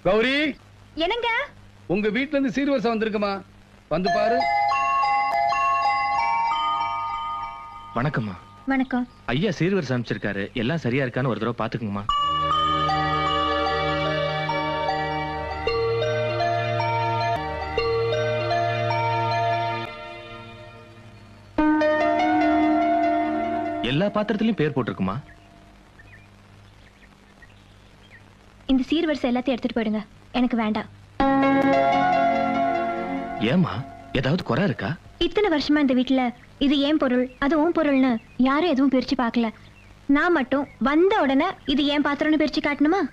கௌரி என்னங்க உங்க வீட்ல இருந்து சீர்வரிசை வந்திருக்குமா வந்து பாரு வணக்கம்மா வணக்கம் ஐயா சீர்வரிசை அமைச்சிருக்காரு எல்லாம் சரியா இருக்கான்னு ஒரு தடவை பாத்துக்குங்கம்மா எல்லா பாத்திரத்திலயும் பேர் போட்டிருக்குமா இந்த சீர்வரிசை எல்லாத்தையும் எடுத்துட்டு போயிடுங்க எனக்கு வேண்டாம் ஏமா ஏதாவது குறை இருக்கா இத்தனை வருஷமா இந்த வீட்ல இது ஏன் பொருள் அது உன் பொருள்னு யாரும் எதுவும் பிரிச்சு பார்க்கல நான் மட்டும் வந்த உடனே இது ஏன் பாத்திரம்னு பிரிச்சு காட்டணுமா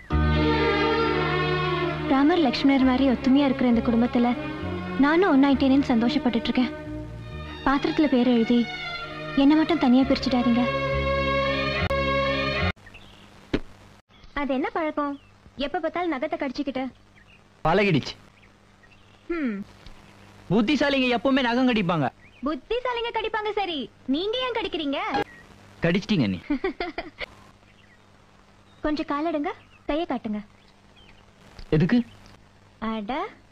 ராமர் லக்ஷ்மணர் மாதிரி ஒத்துமையா இருக்கிற இந்த குடும்பத்துல நானும் ஒன்னாயிட்டேனேன்னு சந்தோஷப்பட்டுட்டு இருக்கேன் பாத்திரத்துல பேர் எழுதி என்ன மட்டும் தனியா பிரிச்சுடாதீங்க அது என்ன பழக்கம் எப்ப பார்த்தாலும் நகத்தை கடிச்சுக்கிட்டு பழகிடுச்சு ஹம் புத்திசாலிங்க எப்பவுமே நகம் கடிப்பாங்க புத்திசாலிங்க கடிப்பாங்க சரி நீங்க ஏன் கடிக்கிறீங்க கடிச்சிட்டீங்க நீ கொஞ்சம் காலடுங்க கைய காட்டுங்க எதுக்கு அட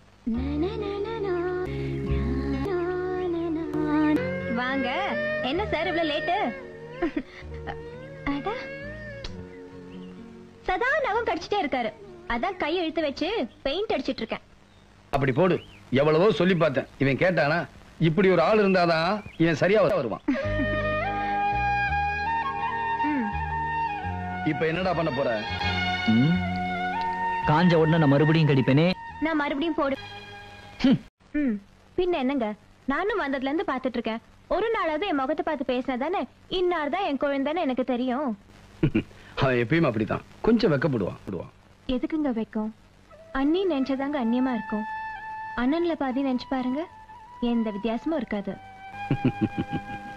வாங்க என்ன சார் இவ்வளவு லேட்டு அட சதா நகம் கடிச்சிட்டே இருக்காரு அதான் கை இழுத்து வச்சு பெயிண்ட் அடிச்சிட்டு இருக்கேன் அப்படி போடு எவ்வளவோ சொல்லி பார்த்தேன் இவன் கேட்டானா இப்படி ஒரு ஆள் இருந்தாதான் இவன் சரியா வருவான் ம், இப்ப என்னடா பண்ண போற ம். காஞ்ச உடனே நான் மறுபடியும் கடிப்பேனே நான் மறுபடியும் போடு ம், பின்ன என்னங்க நானும் வந்ததுல இருந்து பாத்துட்டு இருக்கேன் ஒரு நாளாவது என் முகத்தை பார்த்து பேசினா தானே இன்னார் தான் என் குழந்தைன்னு எனக்கு தெரியும் அவன் எப்பயும் அப்படித்தான் கொஞ்சம் வெக்கப்படுவான் விடுவான் எதுக்குங்க வைக்கும் அண்ணி நினைச்சதாங்க அந்நியமா இருக்கும் அண்ணன்ல பாதி நினைச்சு பாருங்க எந்த வித்தியாசமும் இருக்காது